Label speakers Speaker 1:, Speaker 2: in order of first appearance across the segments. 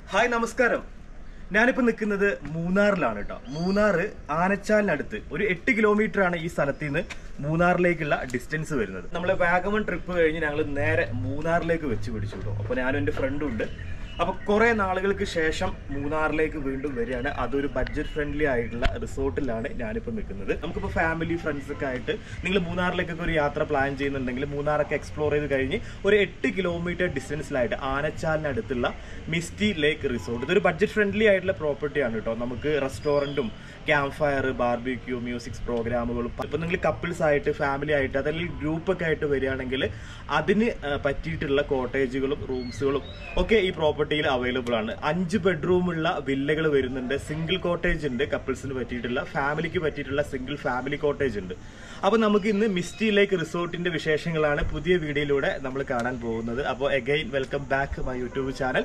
Speaker 1: Hi നമസ്കാരം ഞാനിപ്പോ നിൽക്കുന്നത് മൂന്നാറിലാണ് കേട്ടോ മൂന്നാറ് ആനച്ചാലിനടുത്ത് ഒരു എട്ട് കിലോമീറ്റർ ആണ് ഈ സ്ഥലത്ത് നിന്ന് മൂന്നാറിലേക്കുള്ള ഡിസ്റ്റൻസ് വരുന്നത് നമ്മൾ വാഗമൺ ട്രിപ്പ് കഴിഞ്ഞ് ഞങ്ങൾ നേരെ മൂന്നാറിലേക്ക് വെച്ച് പിടിച്ചു കേട്ടോ അപ്പോൾ ഞാനും എൻ്റെ ഫ്രണ്ടും ഉണ്ട് അപ്പൊ കുറെ നാളുകൾക്ക് ശേഷം മൂന്നാറിലേക്ക് വീണ്ടും വരികയാണ് അതൊരു ബഡ്ജറ്റ് ഫ്രണ്ട്ലി ആയിട്ടുള്ള റിസോർട്ടിലാണ് ഞാനിപ്പോൾ നിൽക്കുന്നത് നമുക്കിപ്പോൾ ഫാമിലി ഫ്രണ്ട്സ് ഒക്കെ ആയിട്ട് നിങ്ങൾ മൂന്നാറിലേക്കൊക്കെ ഒരു യാത്ര പ്ലാൻ ചെയ്യുന്നുണ്ടെങ്കിൽ മൂന്നാറൊക്കെ എക്സ്പ്ലോർ ചെയ്ത് കഴിഞ്ഞ് ഒരു എട്ട് കിലോമീറ്റർ ഡിസ്റ്റൻസിലായിട്ട് ആനച്ചാലിനടുത്തുള്ള മിസ്റ്റി ലേക്ക് റിസോർട്ട് ഇതൊരു ബഡ്ജറ്റ് ഫ്രണ്ട്ലി ആയിട്ടുള്ള പ്രോപ്പർട്ടിയാണ് കേട്ടോ നമുക്ക് റെസ്റ്റോറൻറ്റും ക്യാമ്പ് ഫയർ ബാർബിക്യൂ മ്യൂസിക് പ്രോഗ്രാമുകളും ഇപ്പം നിങ്ങൾ കപ്പിൾസ് ആയിട്ട് ഫാമിലി ആയിട്ട് അതല്ലെങ്കിൽ ഗ്രൂപ്പൊക്കെ ആയിട്ട് വരികയാണെങ്കിൽ അതിന് ആ, പറ്റിയിട്ടുള്ള കോട്ടേജുകളും റൂംസുകളും ഒക്കെ ഈ പ്രോപ്പർട്ടിയിൽ അവൈലബിൾ ആണ് അഞ്ച് ബെഡ്റൂമുള്ള വില്ലകൾ വരുന്നുണ്ട് സിംഗിൾ കോട്ടേജ് ഉണ്ട് കപ്പിൾസിന് പറ്റിയിട്ടുള്ള ഫാമിലിക്ക് പറ്റിയിട്ടുള്ള സിംഗിൾ ഫാമിലി കോട്ടേജ് ഉണ്ട് അപ്പോൾ നമുക്ക് ഇന്ന് മിസ്റ്റി ലേക്ക് റിസോർട്ടിന്റെ വിശേഷങ്ങളാണ് പുതിയ വീഡിയോയിലൂടെ നമ്മൾ കാണാൻ പോകുന്നത് അപ്പോൾ again welcome back my YouTube channel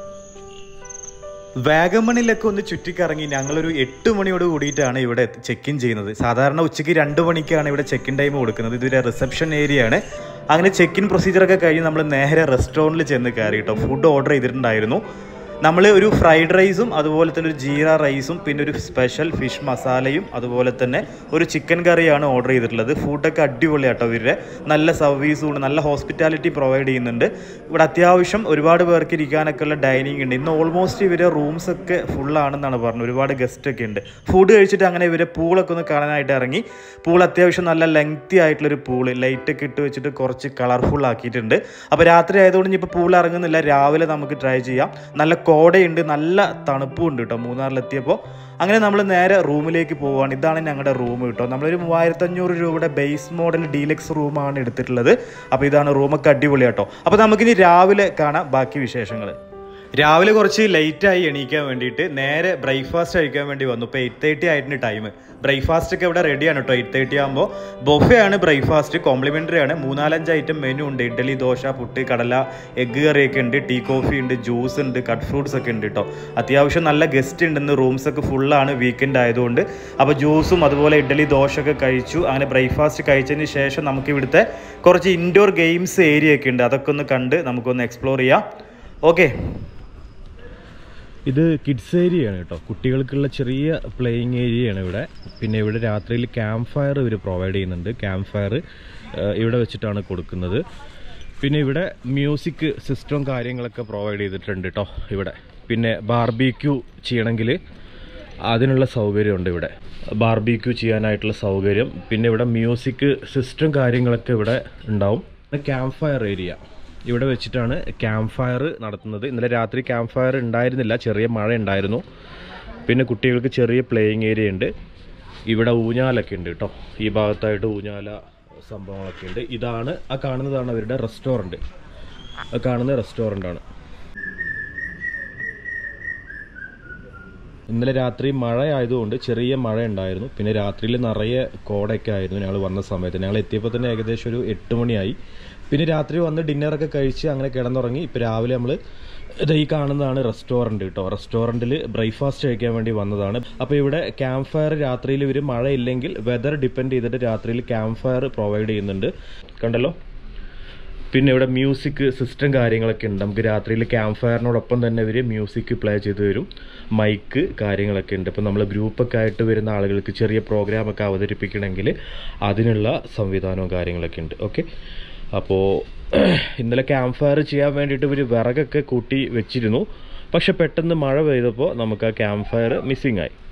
Speaker 1: വാഗമണിലൊക്കെ ഒന്ന് ചുറ്റിക്കറങ്ങി ഞങ്ങളൊരു എട്ട് മണിയോട് കൂടിയിട്ടാണ് ഇവിടെ ചെക്ക് ഇൻ ചെയ്യുന്നത് സാധാരണ ഉച്ചയ്ക്ക് രണ്ട് മണിക്കാണ് ഇവിടെ ചെക്ക് ഇൻ ടൈം കൊടുക്കുന്നത് ഇതൊരു റിസപ്ഷൻ ഏരിയ ആണ് അങ്ങനെ ചെക്ക് ഇൻ പ്രൊസീജിയറൊക്കെ കഴിഞ്ഞ് നമ്മൾ നേരെ റെസ്റ്റോറൻറ്റിൽ ചെന്ന് കയറി കേട്ടോ ഫുഡ് ഓർഡർ ചെയ്തിട്ടുണ്ടായിരുന്നു നമ്മൾ ഒരു ഫ്രൈഡ് റൈസും അതുപോലെ തന്നെ ഒരു ജീര റൈസും പിന്നെ ഒരു സ്പെഷ്യൽ ഫിഷ് മസാലയും അതുപോലെ തന്നെ ഒരു ചിക്കൻ കറിയാണ് ഓർഡർ ചെയ്തിട്ടുള്ളത് ഫുഡൊക്കെ അടിപൊളിയാട്ടോ ഇവരുടെ നല്ല സർവീസും ഉണ്ട് നല്ല ഹോസ്പിറ്റാലിറ്റി പ്രൊവൈഡ് ചെയ്യുന്നുണ്ട് ഇവിടെ അത്യാവശ്യം ഒരുപാട് പേർക്ക് ഇരിക്കാനൊക്കെ ഉള്ള ഡൈനിങ് ഉണ്ട് ഇന്ന് ഓൾമോസ്റ്റ് ഇവരെ റൂംസ് ഒക്കെ ഫുള്ളാണെന്നാണ് പറഞ്ഞത് ഒരുപാട് ഗസ്റ്റ് ഒക്കെ ഉണ്ട് ഫുഡ് കഴിച്ചിട്ട് അങ്ങനെ ഇവരെ പൂളൊക്കെ ഒന്ന് കാണാനായിട്ട് ഇറങ്ങി പൂൾ അത്യാവശ്യം നല്ല ലെങ്തി ആയിട്ടുള്ളൊരു പൂള് ലൈറ്റ് ഒക്കെ ഇട്ട് വെച്ചിട്ട് കുറച്ച് കളർഫുൾ ആക്കിയിട്ടുണ്ട് അപ്പോൾ രാത്രി ആയതുകൊണ്ട് ഇനിയിപ്പോൾ പൂൾ ഇറങ്ങുന്നില്ല രാവിലെ നമുക്ക് ട്രൈ ചെയ്യാം നല്ല കോടയുണ്ട് നല്ല തണുപ്പും ഉണ്ട് കേട്ടോ മൂന്നാറിലെത്തിയപ്പോൾ അങ്ങനെ നമ്മൾ നേരെ റൂമിലേക്ക് പോവുകയാണ് ഇതാണ് ഞങ്ങളുടെ റൂം കേട്ടോ നമ്മളൊരു മൂവായിരത്തഞ്ഞൂറ് രൂപയുടെ ബേസ് മോഡൽ ഡീലക്സ് റൂമാണ് എടുത്തിട്ടുള്ളത് അപ്പോൾ ഇതാണ് റൂമൊക്കെ അടിപൊളി കേട്ടോ അപ്പോൾ നമുക്കിനി രാവിലെ കാണാം ബാക്കി വിശേഷങ്ങൾ രാവിലെ കുറച്ച് ലേറ്റായി എണീക്കാൻ വേണ്ടിയിട്ട് നേരെ ബ്രേക്ക്ഫാസ്റ്റ് കഴിക്കാൻ വേണ്ടി വന്നു ഇപ്പോൾ എയ്റ്റ് തേർട്ടി ആയിട്ടുണ്ട് ടൈം ബ്രേക്ക്ഫാസ്റ്റ് ഒക്കെ ഇവിടെ റെഡിയാണ് കേട്ടോ എയ്റ്റ് തേർട്ടി ആകുമ്പോൾ ബൊഫേ ആണ് ബ്രേക്ക്ഫാസ്റ്റ് കോംപ്ലിമെൻ്ററി ആണ് മൂന്നാലഞ്ച് ഐറ്റം മെനു ഉണ്ട് ഇഡ്ഡലി ദോശ പുട്ട് കടല എഗ്ഗ് കറിയൊക്കെ ഉണ്ട് ടീ കോഫി ഉണ്ട് ജ്യൂസ് ഉണ്ട് കട്ട് ഫ്രൂട്ട്സ് ഒക്കെ ഉണ്ട് കേട്ടോ അത്യാവശ്യം നല്ല ഗസ്റ്റ് ഉണ്ടെന്ന് റൂംസ് ഒക്കെ ഫുള്ളാണ് വീക്കെൻഡ് ആയതുകൊണ്ട് അപ്പോൾ ജ്യൂസും അതുപോലെ ഇഡ്ഡലി ദോശ ഒക്കെ കഴിച്ചു അങ്ങനെ ബ്രേക്ക്ഫാസ്റ്റ് കഴിച്ചതിന് ശേഷം നമുക്ക് ഇവിടുത്തെ കുറച്ച് ഇൻഡോർ ഗെയിംസ് ഏരിയ ഒക്കെ ഉണ്ട് അതൊക്കെ ഒന്ന് കണ്ട് നമുക്കൊന്ന് എക്സ്പ്ലോർ ചെയ്യാം ഓക്കെ ഇത് കിഡ്സ് ഏരിയയാണ് കേട്ടോ കുട്ടികൾക്കുള്ള ചെറിയ പ്ലേയിങ് ഏരിയയാണ് ഇവിടെ പിന്നെ ഇവിടെ രാത്രിയിൽ ക്യാമ്പ് ഫയർ ഇവർ പ്രൊവൈഡ് ചെയ്യുന്നുണ്ട് ക്യാമ്പ് ഫയർ ഇവിടെ വെച്ചിട്ടാണ് കൊടുക്കുന്നത് പിന്നെ ഇവിടെ മ്യൂസിക് സിസ്റ്റവും കാര്യങ്ങളൊക്കെ പ്രൊവൈഡ് ചെയ്തിട്ടുണ്ട് കേട്ടോ ഇവിടെ പിന്നെ ബാർബിക്യൂ ചെയ്യണമെങ്കിൽ അതിനുള്ള സൗകര്യമുണ്ട് ഇവിടെ ബാർബിക്യൂ ചെയ്യാനായിട്ടുള്ള സൗകര്യം പിന്നെ ഇവിടെ മ്യൂസിക് സിസ്റ്റം കാര്യങ്ങളൊക്കെ ഇവിടെ ഉണ്ടാവും ക്യാമ്പ് ഫയർ ഏരിയ ഇവിടെ വെച്ചിട്ടാണ് ക്യാമ്പ് ഫയർ നടത്തുന്നത് ഇന്നലെ രാത്രി ക്യാമ്പ് ഫയർ ഉണ്ടായിരുന്നില്ല ചെറിയ മഴ ഉണ്ടായിരുന്നു പിന്നെ കുട്ടികൾക്ക് ചെറിയ പ്ലേയിങ് ഏരിയ ഉണ്ട് ഇവിടെ ഊഞ്ഞാലൊക്കെ ഉണ്ട് കേട്ടോ ഈ ഭാഗത്തായിട്ട് ഊഞ്ഞാല സംഭവങ്ങളൊക്കെ ഉണ്ട് ഇതാണ് ആ കാണുന്നതാണ് അവരുടെ റെസ്റ്റോറൻറ്റ് ആ കാണുന്ന റെസ്റ്റോറൻ്റ് ആണ് ഇന്നലെ രാത്രി മഴ ആയതുകൊണ്ട് ചെറിയ മഴ ഉണ്ടായിരുന്നു പിന്നെ രാത്രിയിൽ നിറയെ കോടയൊക്കെ ആയിരുന്നു ഞങ്ങൾ വന്ന സമയത്ത് ഞങ്ങൾ എത്തിയപ്പോൾ തന്നെ ഏകദേശം ഒരു എട്ട് മണിയായി പിന്നെ രാത്രി വന്ന് ഡിന്നറൊക്കെ കഴിച്ച് അങ്ങനെ കിടന്നുറങ്ങി ഇപ്പോൾ രാവിലെ നമ്മൾ ഇത് ഈ കാണുന്നതാണ് റെസ്റ്റോറൻറ്റ് കേട്ടോ റെസ്റ്റോറൻറ്റിൽ ബ്രേക്ക്ഫാസ്റ്റ് കഴിക്കാൻ വേണ്ടി വന്നതാണ് അപ്പോൾ ഇവിടെ ക്യാമ്പ് ഫയർ രാത്രിയിൽ ഇവർ മഴയില്ലെങ്കിൽ വെതർ ഡിപ്പെൻഡ് ചെയ്തിട്ട് രാത്രിയിൽ ക്യാമ്പ് ഫയർ പ്രൊവൈഡ് ചെയ്യുന്നുണ്ട് കണ്ടല്ലോ പിന്നെ ഇവിടെ മ്യൂസിക് സിസ്റ്റം കാര്യങ്ങളൊക്കെ ഉണ്ട് നമുക്ക് രാത്രിയിൽ ക്യാമ്പ് ഫയറിനോടൊപ്പം തന്നെ ഇവർ മ്യൂസിക് പ്ലേ ചെയ്ത് തരും മൈക്ക് കാര്യങ്ങളൊക്കെ ഉണ്ട് ഇപ്പം നമ്മൾ ഗ്രൂപ്പൊക്കെ ആയിട്ട് വരുന്ന ആളുകൾക്ക് ചെറിയ പ്രോഗ്രാമൊക്കെ അവതരിപ്പിക്കണമെങ്കിൽ അതിനുള്ള സംവിധാനവും കാര്യങ്ങളൊക്കെ ഉണ്ട് ഓക്കെ അപ്പോൾ ഇന്നലെ ക്യാമ്പ് ഫയർ ചെയ്യാൻ വേണ്ടിയിട്ട് ഇവർ വിറകൊക്കെ കൂട്ടി വെച്ചിരുന്നു പക്ഷെ പെട്ടെന്ന് മഴ പെയ്തപ്പോൾ നമുക്ക് ആ ക്യാമ്പ് ഫയർ മിസ്സിങ് ആയി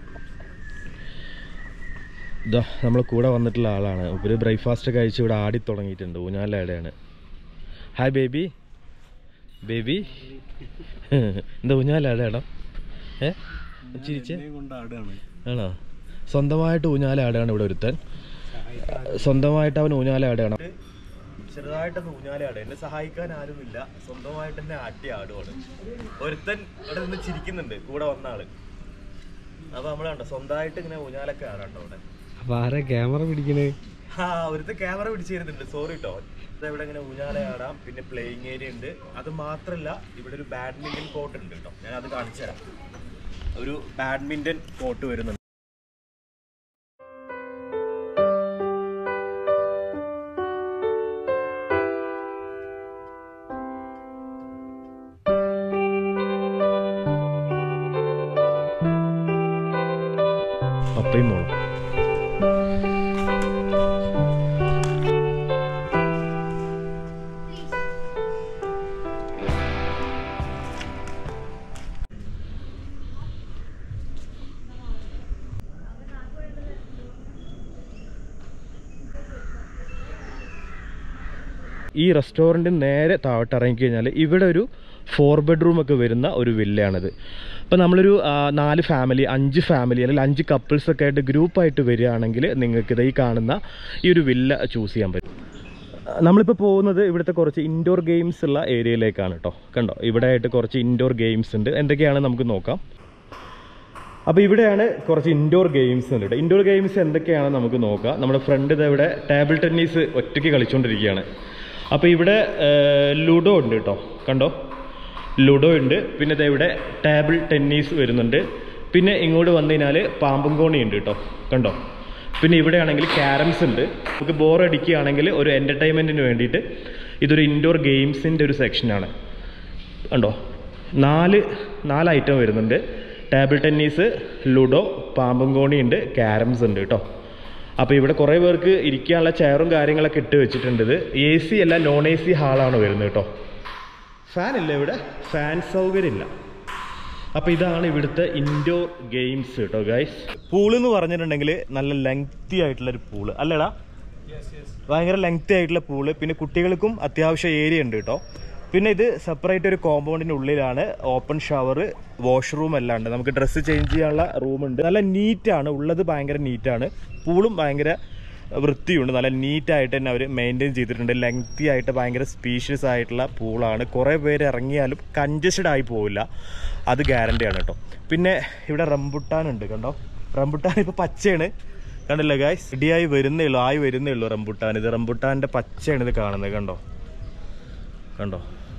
Speaker 1: ഇതാ നമ്മൾ കൂടെ വന്നിട്ടുള്ള ആളാണ് ഇവർ ബ്രേക്ക്ഫാസ്റ്റ് കഴിച്ച് ഇവിടെ ആടി തുടങ്ങിയിട്ടുണ്ട് ഊഞ്ഞാലയുടെയാണ് ഹായ് ബേബി ബേബി എന്താ ഊഞ്ഞാലാടാ ഏ ചിരിച്ചേ ആണോ സ്വന്തമായിട്ട് ഊഞ്ഞാലാടാണ് ഇവിടെ ഒരുത്തൻ സ്വന്തമായിട്ട് അവൻ ഊഞ്ഞാലാടാണ് ചെറുതായിട്ടൊന്ന് ഊഞ്ഞാലാട് എന്നെ സഹായിക്കാൻ ആരുമില്ല സ്വന്തമായിട്ട് തന്നെ ആട്ടി ആടുവാണ് ഒരുത്തൻ ഇവിടെ നിന്ന് ചിരിക്കുന്നുണ്ട് കൂടെ വന്ന ആള് അപ്പൊ നമ്മള് കണ്ടോ സ്വന്തമായിട്ട് ഇങ്ങനെ ഊഞ്ഞാലൊക്കെ ആടാട്ടോ അവിടെ
Speaker 2: അപ്പൊ ആരാ ക്യാമറ പിടിക്കണേ
Speaker 1: ആ ഒരുത്തെ ക്യാമറ പിടിച്ചിരുന്നുണ്ട് സോറി കേട്ടോ ഇവിടെ ഇങ്ങനെ ഊഞ്ഞാല ആടാം പിന്നെ പ്ലേയിങ് ഏരിയ ഉണ്ട് അത് മാത്രല്ല ഇവിടെ ഒരു ബാഡ്മിന്റൺ കോർട്ട് ഉണ്ട് കേട്ടോ ഞാൻ അത് കാണിച്ചു തരാം ഒരു ബാഡ്മിന്റൺ കോർട്ട് വരുന്നുണ്ട് പപ്പയും മോളും ഈ റെസ്റ്റോറൻറ്റിന് നേരെ താഴോട്ട് ഇറങ്ങി കഴിഞ്ഞാൽ ഇവിടെ ഒരു ഫോർ ബെഡ്റൂം ഒക്കെ വരുന്ന ഒരു വില്ലയാണിത് അപ്പോൾ നമ്മളൊരു ആ, നാല് ഫാമിലി അഞ്ച് ഫാമിലി അല്ലെങ്കിൽ അഞ്ച് കപ്പിൾസ് ഒക്കെ ആയിട്ട് ഗ്രൂപ്പായിട്ട് വരികയാണെങ്കിൽ നിങ്ങൾക്ക് ഇത് ഈ കാണുന്ന ഈ ഒരു വില്ല ചൂസ് ചെയ്യാൻ പറ്റും നമ്മളിപ്പോൾ പോകുന്നത് ഇവിടുത്തെ കുറച്ച് ഇൻഡോർ ഗെയിംസ് ഉള്ള ഏരിയയിലേക്കാണ് കേട്ടോ കണ്ടോ ഇവിടെ ആയിട്ട് കുറച്ച് ഇൻഡോർ ഗെയിംസ് ഉണ്ട് എന്തൊക്കെയാണ് നമുക്ക് നോക്കാം അപ്പോൾ ഇവിടെയാണ് കുറച്ച് ഇൻഡോർ ഗെയിംസ് ഉണ്ട് കേട്ടോ ഇൻഡോർ ഗെയിംസ് എന്തൊക്കെയാണെന്ന് നമുക്ക് നോക്കാം നമ്മുടെ ഫ്രണ്ട് ഇത് ഇവിടെ ടേബിൾ ടെന്നീസ് ഒറ്റയ്ക്ക് കളിച്ചുകൊണ്ടിരിക്കുകയാണ് അപ്പോൾ ഇവിടെ ലുഡോ ഉണ്ട് കേട്ടോ കണ്ടോ ലുഡോ ഉണ്ട് പിന്നെ ദേ ഇവിടെ ടേബിൾ ടെന്നീസ് വരുന്നുണ്ട് പിന്നെ ഇങ്ങോട്ട് വന്നു കഴിഞ്ഞാൽ പാമ്പും കോണി ഉണ്ട് കേട്ടോ കണ്ടോ പിന്നെ ഇവിടെ ആണെങ്കിൽ ക്യാരംസ് ഉണ്ട് നമുക്ക് ബോർ അടിക്കുകയാണെങ്കിൽ ഒരു എൻ്റർടൈൻമെൻറ്റിന് വേണ്ടിയിട്ട് ഇതൊരു ഇൻഡോർ ഗെയിംസിൻ്റെ ഒരു സെക്ഷനാണ് കണ്ടോ നാല് നാല് ഐറ്റം വരുന്നുണ്ട് ടേബിൾ ടെന്നീസ് ലുഡോ പാമ്പും കോണി ഉണ്ട് ക്യാരംസ് ഉണ്ട് കേട്ടോ അപ്പോൾ ഇവിടെ കുറേ പേർക്ക് ഇരിക്കാനുള്ള ചെയറും കാര്യങ്ങളൊക്കെ ഇട്ട് വെച്ചിട്ടുണ്ട് ഇത് എ സി അല്ല നോൺ എ സി ഹാളാണ് വരുന്നത് കേട്ടോ ഫാൻ ഇല്ല ഇവിടെ ഫാൻ സൗകര്യം ഇല്ല അപ്പോൾ ഇതാണ് ഇവിടുത്തെ ഇൻഡോർ ഗെയിംസ് കേട്ടോ ഗൈസ് പൂള് എന്ന് പറഞ്ഞിട്ടുണ്ടെങ്കിൽ നല്ല ലെങ്തി ആയിട്ടുള്ള ഒരു പൂള് അല്ലേടാ ഭയങ്കര ലെങ്തി ആയിട്ടുള്ള പൂള് പിന്നെ കുട്ടികൾക്കും അത്യാവശ്യം ഏരിയ ഉണ്ട് കേട്ടോ പിന്നെ ഇത് സെപ്പറേറ്റ് ഒരു കോമ്പൗണ്ടിൻ്റെ ഉള്ളിലാണ് ഓപ്പൺ ഷവർ വാഷ്റൂം എല്ലാം ഉണ്ട് നമുക്ക് ഡ്രസ്സ് ചേഞ്ച് ചെയ്യാനുള്ള റൂമുണ്ട് നല്ല നീറ്റാണ് ഉള്ളത് ഭയങ്കര നീറ്റാണ് പൂളും ഭയങ്കര വൃത്തിയുണ്ട് നല്ല നീറ്റായിട്ട് തന്നെ അവർ മെയിൻറ്റെയിൻ ചെയ്തിട്ടുണ്ട് ലെങ്തി ആയിട്ട് ഭയങ്കര സ്പീഷ്യസ് ആയിട്ടുള്ള പൂളാണ് കുറേ പേര് ഇറങ്ങിയാലും കൺജസ്റ്റഡ് ആയി പോവില്ല അത് ഗ്യാരണ്ടിയാണ് കേട്ടോ പിന്നെ ഇവിടെ റംബുട്ടാൻ ഉണ്ട് കണ്ടോ റംബുട്ടാൻ ഇപ്പോൾ പച്ചയാണ് കണ്ടില്ല ഗായ്സ് റെഡിയായി വരുന്നേ ഉള്ളൂ ആയി വരുന്നേ ഉള്ളൂ റംബുട്ടാൻ ഇത് റംബുട്ടാൻ്റെ പച്ചയാണ് ഇത് കാണുന്നത് കണ്ടോ കണ്ടോ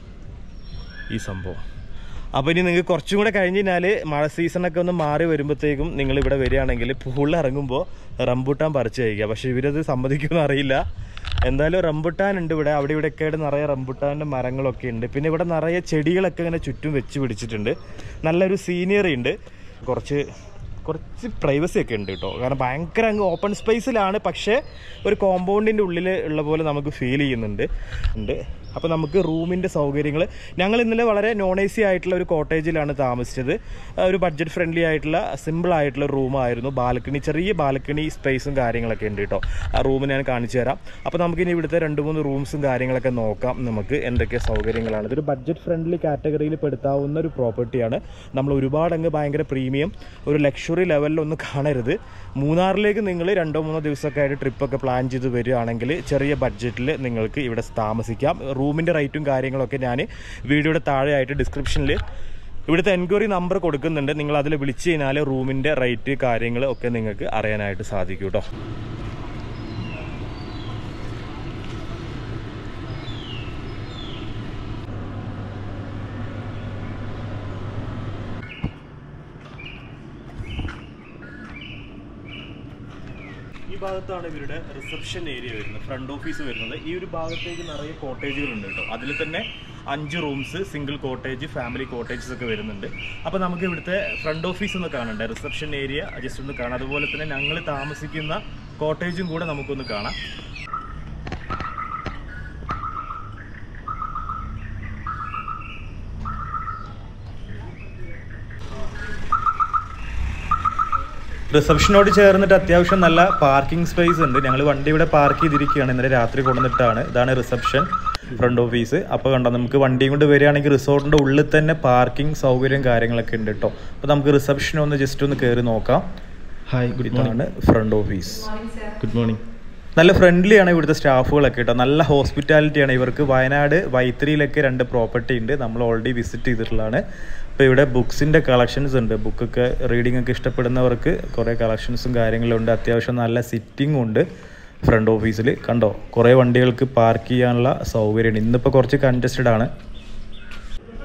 Speaker 1: ഈ സംഭവം അപ്പോൾ ഇനി നിങ്ങൾക്ക് കുറച്ചും കൂടെ കഴിഞ്ഞ് കഴിഞ്ഞാൽ മഴ സീസണൊക്കെ ഒന്ന് മാറി വരുമ്പോഴത്തേക്കും നിങ്ങൾ ഇവിടെ വരികയാണെങ്കിൽ പൂളിൽ ഇറങ്ങുമ്പോൾ റംബുട്ടാൻ പറിച്ച് കഴിക്കുക പക്ഷേ ഇവരത് സമ്മതിക്കുമെന്ന് അറിയില്ല എന്തായാലും റംബുട്ടാൻ ഉണ്ട് ഇവിടെ അവിടെ ഇവിടെയൊക്കെ ആയിട്ട് നിറയെ റംബുട്ടാൻ്റെ മരങ്ങളൊക്കെ ഉണ്ട് പിന്നെ ഇവിടെ നിറയെ ചെടികളൊക്കെ ഇങ്ങനെ ചുറ്റും വെച്ച് പിടിച്ചിട്ടുണ്ട് നല്ലൊരു സീനിയറി ഉണ്ട് കുറച്ച് കുറച്ച് പ്രൈവസി ഒക്കെ ഉണ്ട് കേട്ടോ കാരണം ഭയങ്കര അങ്ങ് ഓപ്പൺ സ്പേസിലാണ് പക്ഷേ ഒരു കോമ്പൗണ്ടിൻ്റെ ഉള്ളിൽ ഉള്ള പോലെ നമുക്ക് ഫീൽ ചെയ്യുന്നുണ്ട് ഉണ്ട് അപ്പോൾ നമുക്ക് റൂമിൻ്റെ സൗകര്യങ്ങൾ ഞങ്ങൾ ഇന്നലെ വളരെ നോൺ എ സി ആയിട്ടുള്ള ഒരു കോട്ടേജിലാണ് താമസിച്ചത് ആ, ഒരു ബഡ്ജറ്റ് ഫ്രണ്ട്ലി ആയിട്ടുള്ള സിമ്പിൾ ആയിട്ടുള്ള റൂമായിരുന്നു ബാൽക്കണി ചെറിയ ബാൽക്കണി സ്പേസും കാര്യങ്ങളൊക്കെ ഉണ്ട് കേട്ടോ ആ റൂം ഞാൻ കാണിച്ചു തരാം അപ്പോൾ നമുക്കിനി ഇവിടുത്തെ രണ്ട് മൂന്ന് റൂംസും കാര്യങ്ങളൊക്കെ നോക്കാം നമുക്ക് എന്തൊക്കെ സൗകര്യങ്ങളാണ് ഇതൊരു ബഡ്ജറ്റ് ഫ്രണ്ട്ലി കാറ്റഗറിയിൽ പെടുത്താവുന്ന ഒരു പ്രോപ്പർട്ടിയാണ് നമ്മൾ ഒരുപാട് അങ്ങ് ഭയങ്കര പ്രീമിയം ഒരു ലക്ഷറി ലെവലിലൊന്നും കാണരുത് മൂന്നാറിലേക്ക് നിങ്ങൾ രണ്ടോ മൂന്നോ ദിവസമൊക്കെ ആയിട്ട് ട്രിപ്പൊക്കെ പ്ലാൻ ചെയ്ത് വരികയാണെങ്കിൽ ചെറിയ ബഡ്ജറ്റിൽ നിങ്ങൾക്ക് ഇവിടെ താമസിക്കാം റൂമിൻ്റെ റേറ്റും കാര്യങ്ങളൊക്കെ ഞാൻ വീഡിയോയുടെ താഴെയായിട്ട് ഡിസ്ക്രിപ്ഷനിൽ ഇവിടുത്തെ എൻക്വയറി നമ്പർ കൊടുക്കുന്നുണ്ട് നിങ്ങൾ അതിൽ വിളിച്ചു കഴിഞ്ഞാൽ റൂമിൻ്റെ റേറ്റ് കാര്യങ്ങൾ ഒക്കെ നിങ്ങൾക്ക് അറിയാനായിട്ട് സാധിക്കും കേട്ടോ ഈ ഭാഗത്താണ് ഇവരുടെ റിസപ്ഷൻ ഏരിയ വരുന്നത് ഫ്രണ്ട് ഓഫീസ് വരുന്നത് ഈ ഒരു ഭാഗത്തേക്ക് നിറയെ കോട്ടേജുകളുണ്ട് കേട്ടോ അതിൽ തന്നെ അഞ്ച് rooms single cottage family cottages ഒക്കെ വരുന്നുണ്ട് അപ്പോൾ നമുക്ക് ഇവിടുത്തെ ഫ്രണ്ട് ഓഫീസ് ഒന്ന് കാണണ്ടേ റിസപ്ഷൻ ഏരിയ ജസ്റ്റ് ഒന്ന് കാണാം അതുപോലെ തന്നെ ഞങ്ങൾ താമസിക്കുന്ന കോട്ടേജും കൂടെ നമുക്കൊന്ന് കാണാം റിസപ്ഷനോട് ചേർന്നിട്ട് അത്യാവശ്യം നല്ല പാർക്കിംഗ് സ്പേസ് ഉണ്ട് ഞങ്ങൾ വണ്ടി ഇവിടെ പാർക്ക് ചെയ്തിരിക്കുകയാണ് ഇന്നലെ രാത്രി കൊണ്ടുവന്നിട്ടാണ് ഇതാണ് റിസപ്ഷൻ ഫ്രണ്ട് ഓഫീസ് അപ്പോൾ കണ്ടോ നമുക്ക് വണ്ടിയും കൊണ്ട് വരികയാണെങ്കിൽ റിസോർട്ടിൻ്റെ ഉള്ളിൽ തന്നെ പാർക്കിംഗ് സൗകര്യം കാര്യങ്ങളൊക്കെ ഉണ്ട് കേട്ടോ അപ്പോൾ നമുക്ക് റിസപ്ഷൻ ഒന്ന് ജസ്റ്റ് ഒന്ന് കയറി നോക്കാം ഹായ് ഗുഡ് ഇതാണ് ഫ്രണ്ട് ഓഫീസ് ഗുഡ് മോർണിംഗ് നല്ല ഫ്രണ്ട്ലി ആണ് ഇവിടുത്തെ സ്റ്റാഫുകളൊക്കെ കേട്ടോ നല്ല ഹോസ്പിറ്റാലിറ്റി ആണ് ഇവർക്ക് വയനാട് വൈത്തിരിയിലൊക്കെ രണ്ട് പ്രോപ്പർട്ടി ഉണ്ട് നമ്മൾ ഓൾറെഡി വിസിറ്റ് ചെയ്തിട്ടുള്ളതാണ് ഇപ്പോൾ ഇവിടെ ബുക്സിൻ്റെ കളക്ഷൻസ് ഉണ്ട് ബുക്കൊക്കെ റീഡിംഗ് ഒക്കെ ഇഷ്ടപ്പെടുന്നവർക്ക് കുറേ കളക്ഷൻസും കാര്യങ്ങളും ഉണ്ട് അത്യാവശ്യം നല്ല സിറ്റിംഗും ഉണ്ട് ഫ്രണ്ട് ഓഫീസിൽ കണ്ടോ കുറേ വണ്ടികൾക്ക് പാർക്ക് ചെയ്യാനുള്ള സൗകര്യമുണ്ട് ഇന്നിപ്പോൾ കുറച്ച് കൺജസ്റ്റഡ് ആണ്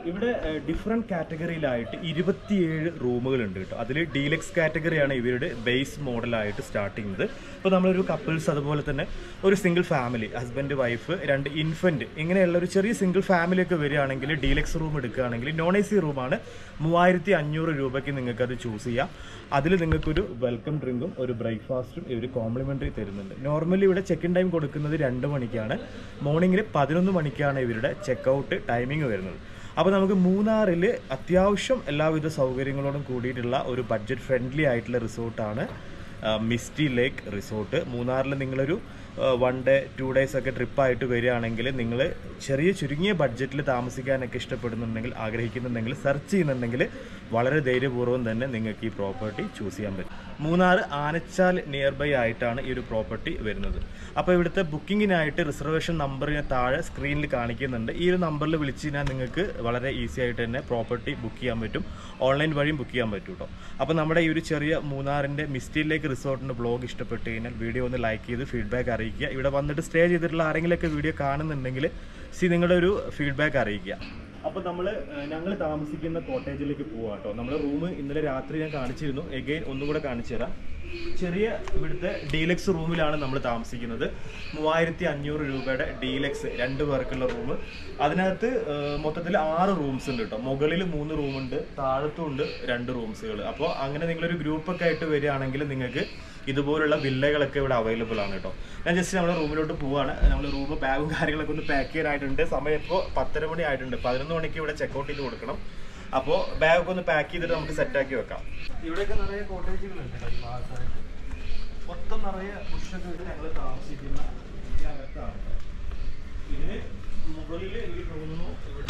Speaker 1: ഇവിടെ ഡിഫറെൻറ്റ് കാറ്റഗറിയിലായിട്ട് ഇരുപത്തിയേഴ് റൂമുകളുണ്ട് കേട്ടോ അതിൽ ഡീലക്സ് കാറ്റഗറിയാണ് ഇവരുടെ ബേസ് മോഡലായിട്ട് സ്റ്റാർട്ട് ചെയ്യുന്നത് ഇപ്പോൾ നമ്മളൊരു കപ്പിൾസ് അതുപോലെ തന്നെ ഒരു സിംഗിൾ ഫാമിലി ഹസ്ബൻഡ് വൈഫ് രണ്ട് ഇൻഫൻറ്റ് ഇങ്ങനെയുള്ള ഒരു ചെറിയ സിംഗിൾ ഫാമിലി ഒക്കെ വരികയാണെങ്കിൽ ഡീലക്സ് റൂം എടുക്കുകയാണെങ്കിൽ നോൺ എ സി റൂമാണ് മൂവായിരത്തി അഞ്ഞൂറ് രൂപയ്ക്ക് നിങ്ങൾക്ക് അത് ചൂസ് ചെയ്യാം അതിൽ നിങ്ങൾക്കൊരു വെൽക്കം ഡ്രിങ്കും ഒരു ബ്രേക്ക്ഫാസ്റ്റും ഇവർ കോംപ്ലിമെൻ്ററി തരുന്നുണ്ട് നോർമലി ഇവിടെ ചെക്ക് ഇൻ ടൈം കൊടുക്കുന്നത് രണ്ട് മണിക്കാണ് മോർണിംഗിൽ പതിനൊന്ന് മണിക്കാണ് ഇവരുടെ ചെക്ക് ഔട്ട് ടൈമിംഗ് വരുന്നത് അപ്പോൾ നമുക്ക് മൂന്നാറിൽ അത്യാവശ്യം എല്ലാവിധ സൗകര്യങ്ങളോടും കൂടിയിട്ടുള്ള ഒരു ബഡ്ജറ്റ് ഫ്രണ്ട്ലി ആയിട്ടുള്ള റിസോർട്ടാണ് മിസ്റ്റി ലേക്ക് റിസോർട്ട് മൂന്നാറിൽ നിങ്ങളൊരു വൺ ഡേ ടു ഡേയ്സ് ഒക്കെ ട്രിപ്പായിട്ട് വരികയാണെങ്കിൽ നിങ്ങൾ ചെറിയ ചുരുങ്ങിയ ബഡ്ജറ്റിൽ താമസിക്കാനൊക്കെ ഇഷ്ടപ്പെടുന്നുണ്ടെങ്കിൽ ആഗ്രഹിക്കുന്നുണ്ടെങ്കിൽ സെർച്ച് ചെയ്യുന്നുണ്ടെങ്കിൽ വളരെ ധൈര്യപൂർവ്വം തന്നെ നിങ്ങൾക്ക് ഈ പ്രോപ്പർട്ടി ചൂസ് ചെയ്യാൻ പറ്റും മൂന്നാർ ആനച്ചാൽ നിയർ ബൈ ആയിട്ടാണ് ഈ ഒരു പ്രോപ്പർട്ടി വരുന്നത് അപ്പോൾ ഇവിടുത്തെ ബുക്കിങ്ങിനായിട്ട് റിസർവേഷൻ നമ്പറിന് താഴെ സ്ക്രീനിൽ കാണിക്കുന്നുണ്ട് ഈ ഒരു നമ്പറിൽ വിളിച്ച് കഴിഞ്ഞാൽ നിങ്ങൾക്ക് വളരെ ഈസി ആയിട്ട് തന്നെ പ്രോപ്പർട്ടി ബുക്ക് ചെയ്യാൻ പറ്റും ഓൺലൈൻ വഴിയും ബുക്ക് ചെയ്യാൻ പറ്റും കേട്ടോ അപ്പോൾ നമ്മുടെ ഈ ഒരു ചെറിയ മൂന്നാറിൻ്റെ മിസ്റ്റിലേക്ക് റിസോർട്ടിൻ്റെ ബ്ലോഗ് ഇഷ്ടപ്പെട്ട് കഴിഞ്ഞാൽ വീഡിയോ ഒന്ന് ലൈക്ക് ചെയ്ത് ഫീഡ്ബാക്ക് അറിയിക്കുക ഇവിടെ വന്നിട്ട് സ്റ്റേ ചെയ്തിട്ടുള്ള ആരെങ്കിലുമൊക്കെ വീഡിയോ കാണുന്നുണ്ടെങ്കിൽ സി നിങ്ങളുടെ ഒരു ഫീഡ്ബാക്ക് അറിയിക്കുക അപ്പോൾ നമ്മൾ ഞങ്ങൾ താമസിക്കുന്ന കോട്ടേജിലേക്ക് പോവാം കേട്ടോ നമ്മൾ റൂം ഇന്നലെ രാത്രി ഞാൻ കാണിച്ചിരുന്നു എഗെയിൻ ഒന്നും കൂടെ കാണിച്ചു തരാം ചെറിയ ഇവിടുത്തെ ഡീലക്സ് റൂമിലാണ് നമ്മൾ താമസിക്കുന്നത് മൂവായിരത്തി അഞ്ഞൂറ് രൂപയുടെ ഡീലക്സ് രണ്ട് പേർക്കുള്ള റൂം അതിനകത്ത് മൊത്തത്തിൽ ആറ് റൂംസ് ഉണ്ട് കേട്ടോ മുകളിൽ മൂന്ന് റൂമുണ്ട് താഴത്തും ഉണ്ട് രണ്ട് റൂംസുകൾ അപ്പോൾ അങ്ങനെ നിങ്ങളൊരു ഗ്രൂപ്പൊക്കെ ആയിട്ട് വരികയാണെങ്കിൽ നിങ്ങൾക്ക് ഇതുപോലുള്ള വില്ലകളൊക്കെ ഇവിടെ അവൈലബിൾ ആണ് കേട്ടോ ഞാൻ ജസ്റ്റ് നമ്മുടെ റൂമിലോട്ട് പോവാണ് നമ്മൾ റൂം ബാഗും കാര്യങ്ങളൊക്കെ ഒന്ന് പാക്ക് ചെയ്യാനായിട്ടുണ്ട് സമയം ഇപ്പോൾ പത്തര മണി ആയിട്ടുണ്ട് പതിനൊന്ന് മണിക്ക് ഇവിടെ ചെക്കൗട്ട് ചെയ്ത് കൊടുക്കണം അപ്പോൾ ബാഗൊക്കെ ഒന്ന് പാക്ക് ചെയ്തിട്ട് നമുക്ക് സെറ്റാക്കി വെക്കാം ഇവിടെയൊക്കെ നിറയെ കോട്ടേജുകളുണ്ട് കേട്ടോ ഈ ഭാഗത്തായിട്ട് മൊത്തം നിറയെ ബുഷൊക്കെ ഇട്ട് ഞങ്ങൾ താമസിക്കുന്ന ഈ അകത്താണ് കേട്ടോ. ഇതിന് മുകളിൽ എനിക്ക് തോന്നുന്നു ഇവിടെ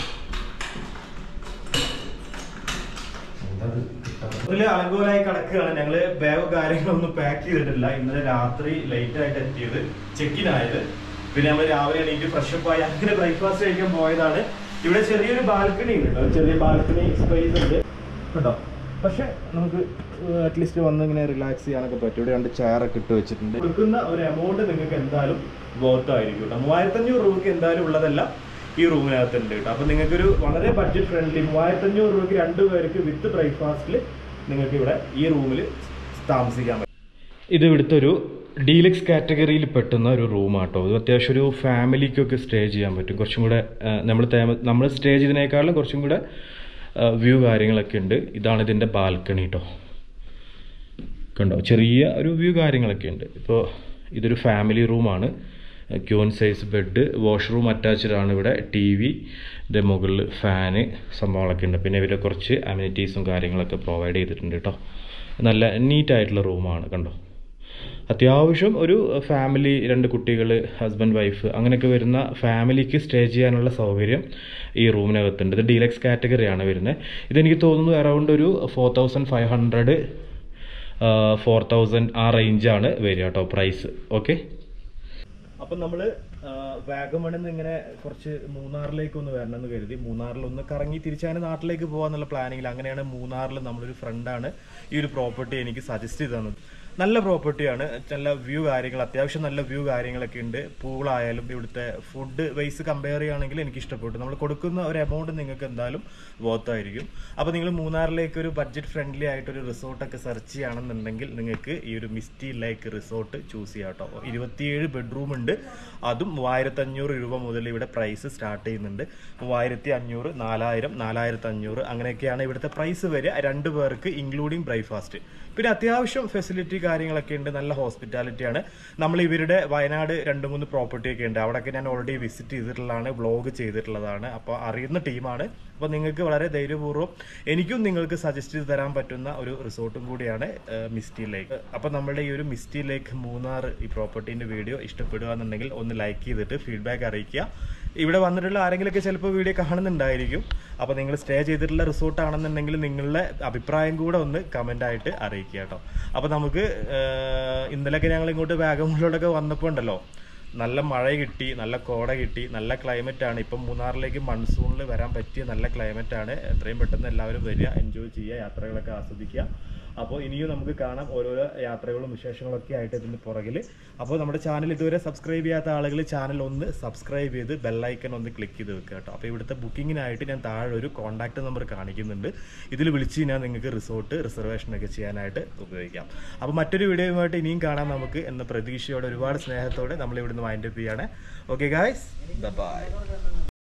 Speaker 1: ഇതില് അലങ്കോലായി കിടക്കുകയാണ് ഞങ്ങള് ബാഗ് കാര്യങ്ങളൊന്നും പാക്ക് ചെയ്തിട്ടില്ല ഇന്നലെ രാത്രി ലേറ്റ് ആയിട്ട് എത്തിയത് ചെക്കിൻ ആയത് പിന്നെ നമ്മൾ രാവിലെ എണീറ്റ് ഫ്രഷപ്പ് ആയി അങ്ങനെ ബ്രേക്ക്ഫാസ്റ്റ് കഴിക്കാൻ പോയതാണ് ഇവിടെ ചെറിയൊരു ബാൽക്കണി ഉണ്ട് കേട്ടോ ചെറിയ ബാൽക്കണി സ്പേസ് ഉണ്ട് കേട്ടോ പക്ഷെ നമുക്ക് അറ്റ്ലീസ്റ്റ് വന്ന് ഇങ്ങനെ റിലാക്സ് ചെയ്യാനൊക്കെ പറ്റും ഇവിടെ രണ്ട് ചെയറൊക്കെ ഇട്ട് വെച്ചിട്ടുണ്ട് കൊടുക്കുന്ന ഒരു എമൗണ്ട് നിങ്ങൾക്ക് എന്തായാലും വർത്ത് ആയിരിക്കും കേട്ടോ മൂവായിരത്തഞ്ഞൂറ് രൂപയ്ക്ക് എന്തായാലും ഉള്ളതല്ല ഈ റൂമിനകത്തുണ്ട് കേട്ടോ അപ്പൊ നിങ്ങൾക്കൊരു വളരെ ബഡ്ജറ്റ് ഫ്രണ്ട്ലി മൂവായിരത്തഞ്ഞൂറ് രൂപയ്ക്ക് രണ്ട് പേർക്ക് വിത്ത് ബ്രേക്ക്ഫാസ്റ്റിൽ നിങ്ങൾക്ക് ഇവിടെ ഈ റൂമിൽ താമസിക്കാൻ പറ്റും ഇത് ഇവിടുത്തെ ഒരു ഡീലക്സ് കാറ്റഗറിയിൽ പെട്ടുന്ന ഒരു റൂമാട്ടോ ഇത് അത്യാവശ്യം ഒരു ഫാമിലിക്കൊക്കെ സ്റ്റേ ചെയ്യാൻ പറ്റും കുറച്ചും കൂടെ നമ്മൾ നമ്മൾ സ്റ്റേ ചെയ്തതിനേക്കാളും കുറച്ചും കൂടെ വ്യൂ കാര്യങ്ങളൊക്കെ ഉണ്ട് ഇതാണ് ഇതിൻ്റെ ബാൽക്കണി കേട്ടോ കണ്ടോ ചെറിയ ഒരു വ്യൂ കാര്യങ്ങളൊക്കെ ഉണ്ട് ഇപ്പോൾ ഇതൊരു ഫാമിലി റൂമാണ് queen size bed washroom attached ആണ് ഇവിടെ ടി വി ഇതിൻ്റെ മുകളിൽ ഫാന് സംഭവങ്ങളൊക്കെ ഉണ്ട് പിന്നെ ഇവർ കുറച്ച് അമ്യൂണിറ്റീസും കാര്യങ്ങളൊക്കെ പ്രൊവൈഡ് ചെയ്തിട്ടുണ്ട് കേട്ടോ നല്ല നീറ്റായിട്ടുള്ള റൂമാണ് കണ്ടോ അത്യാവശ്യം ഒരു ഫാമിലി രണ്ട് കുട്ടികൾ ഹസ്ബൻഡ് വൈഫ് അങ്ങനെയൊക്കെ വരുന്ന ഫാമിലിക്ക് സ്റ്റേ ചെയ്യാനുള്ള സൗകര്യം ഈ റൂമിനകത്തുണ്ട് ഇത് ഡീലക്സ് കാറ്റഗറിയാണ് വരുന്നത് ഇതെനിക്ക് തോന്നുന്നു അറൗണ്ട് ഒരു four thousand five hundred four thousand ആ റേഞ്ചാണ് വരിക കേട്ടോ പ്രൈസ് ഓക്കെ അപ്പം നമ്മൾ വാഗമണിൽ നിന്ന് ഇങ്ങനെ കുറച്ച് മൂന്നാറിലേക്ക് ഒന്ന് വരണം എന്ന് കരുതി മൂന്നാറിൽ ഒന്ന് കറങ്ങി തിരിച്ചങ്ങനെ നാട്ടിലേക്ക് പോകാന്നുള്ള പ്ലാനിങ്ങിൽ അങ്ങനെയാണ് മൂന്നാറിൽ നമ്മളൊരു ഫ്രണ്ടാണ് ഈ ഒരു പ്രോപ്പർട്ടി എനിക്ക് സജസ്റ്റ് ചെയ്ത് തന്നത് നല്ല പ്രോപ്പർട്ടിയാണ് നല്ല വ്യൂ കാര്യങ്ങൾ അത്യാവശ്യം നല്ല വ്യൂ കാര്യങ്ങളൊക്കെ ഉണ്ട് പൂളായാലും ഇവിടുത്തെ ഫുഡ് വൈസ് കമ്പയർ ചെയ്യുകയാണെങ്കിൽ എനിക്ക് ഇഷ്ടപ്പെട്ടു നമ്മൾ കൊടുക്കുന്ന ഒരു എമൗണ്ട് നിങ്ങൾക്ക് എന്തായാലും വർത്തായിരിക്കും അപ്പോൾ നിങ്ങൾ മൂന്നാറിലേക്ക് ഒരു ബഡ്ജറ്റ് ഫ്രണ്ട്ലി ആയിട്ടൊരു റിസോർട്ടൊക്കെ സെർച്ച് ചെയ്യുകയാണെന്നുണ്ടെങ്കിൽ നിങ്ങൾക്ക് ഈ ഒരു മിസ്റ്റി ലേക്ക് റിസോർട്ട് ചൂസ് ചെയ്യാം കേട്ടോ ഇരുപത്തിയേഴ് ബെഡ്റൂം ഉണ്ട് അതും മൂവായിരത്തി അഞ്ഞൂറ് രൂപ മുതൽ ഇവിടെ പ്രൈസ് സ്റ്റാർട്ട് ചെയ്യുന്നുണ്ട് മൂവായിരത്തി അഞ്ഞൂറ് നാലായിരം നാലായിരത്തി അഞ്ഞൂറ് അങ്ങനെയൊക്കെയാണ് ഇവിടുത്തെ പ്രൈസ് വരിക രണ്ട് പേർക്ക് ഇൻക്ലൂഡിങ് ബ്രേക്ക്ഫാസ്റ്റ് പിന്നെ അത്യാവശ്യം ഫെസിലിറ്റി കാര്യങ്ങളൊക്കെ ഉണ്ട് നല്ല ഹോസ്പിറ്റാലിറ്റി ആണ് നമ്മൾ ഇവരുടെ വയനാട് രണ്ട് മൂന്ന് പ്രോപ്പർട്ടി ഒക്കെ ഉണ്ട് അവിടെയൊക്കെ ഞാൻ ഓൾറെഡി വിസിറ്റ് ചെയ്തിട്ടുള്ളതാണ് വ്ളോഗ് ചെയ്തിട്ടുള്ളതാണ് അപ്പോൾ അറിയുന്ന ടീമാണ് അപ്പോൾ നിങ്ങൾക്ക് വളരെ ധൈര്യപൂർവ്വം എനിക്കും നിങ്ങൾക്ക് സജസ്റ്റ് ചെയ്ത് തരാൻ പറ്റുന്ന ഒരു റിസോർട്ടും കൂടിയാണ് ഏഹ്, മിസ്റ്റി ലേക്ക് അപ്പോൾ നമ്മളുടെ ഈ ഒരു മിസ്റ്റി ലേക്ക് മൂന്നാർ ഈ പ്രോപ്പർട്ടീൻ്റെ വീഡിയോ ഇഷ്ടപ്പെടുക എന്നുണ്ടെങ്കിൽ ഒന്ന് ലൈക്ക് ചെയ്തിട്ട് ഫീഡ്ബാക്ക് അറിയിക്കുക ഇവിടെ വന്നിട്ടുള്ള ആരെങ്കിലുമൊക്കെ ചിലപ്പോൾ വീഡിയോ കാണുന്നുണ്ടായിരിക്കും അപ്പോൾ നിങ്ങൾ സ്റ്റേ ചെയ്തിട്ടുള്ള റിസോർട്ട് ആണെന്നുണ്ടെങ്കിൽ നിങ്ങളുടെ അഭിപ്രായം കൂടെ ഒന്ന് കമൻ്റ് ആയിട്ട് അറിയിക്കുക കേട്ടോ അപ്പോൾ നമുക്ക് ഏഹ്, ഇന്നലെയൊക്കെ ഞങ്ങൾ ഇങ്ങോട്ട് വാഗമണിലോട്ടൊക്കെ വന്നപ്പോൾ ഉണ്ടല്ലോ നല്ല മഴ കിട്ടി നല്ല കോട കിട്ടി നല്ല ക്ലൈമറ്റ് ആണ് ഇപ്പം മൂന്നാറിലേക്ക് മൺസൂണിൽ വരാൻ പറ്റിയ നല്ല ക്ലൈമറ്റ് ആണ് എത്രയും പെട്ടെന്ന് എല്ലാവരും വരിക എൻജോയ് ചെയ്യുക യാത്രകളൊക്കെ ആസ്വദിക്കുക അപ്പോൾ ഇനിയും നമുക്ക് കാണാം ഓരോരോ യാത്രകളും വിശേഷങ്ങളും ഒക്കെ ആയിട്ട് ഇതിന് പുറകിൽ അപ്പോൾ നമ്മുടെ ചാനൽ ഇതുവരെ സബ്സ്ക്രൈബ് ചെയ്യാത്ത ആളുകൾ ചാനൽ ഒന്ന് സബ്സ്ക്രൈബ് ചെയ്ത് ബെല്ലൈക്കൺ ഒന്ന് ക്ലിക്ക് ചെയ്ത് വെക്കുക കേട്ടോ അപ്പോൾ ഇവിടുത്തെ ബുക്കിങ്ങിനായിട്ട് ഞാൻ താഴെ ഒരു കോൺടാക്ട് നമ്പർ കാണിക്കുന്നുണ്ട് ഇതിൽ വിളിച്ച് കഴിഞ്ഞാൽ നിങ്ങൾക്ക് റിസോർട്ട് റിസർവേഷൻ ഒക്കെ ചെയ്യാനായിട്ട് ഉപയോഗിക്കാം അപ്പോൾ മറ്റൊരു വീഡിയോയുമായിട്ട് ഇനിയും കാണാം നമുക്ക് എന്ന പ്രതീക്ഷയോടെ ഒരുപാട് സ്നേഹത്തോടെ നമ്മൾ ഇവിടുന്ന് വൈൻഡപ്പ് ചെയ്യാണ് ഓക്കെ ഗായ്സ് ബൈ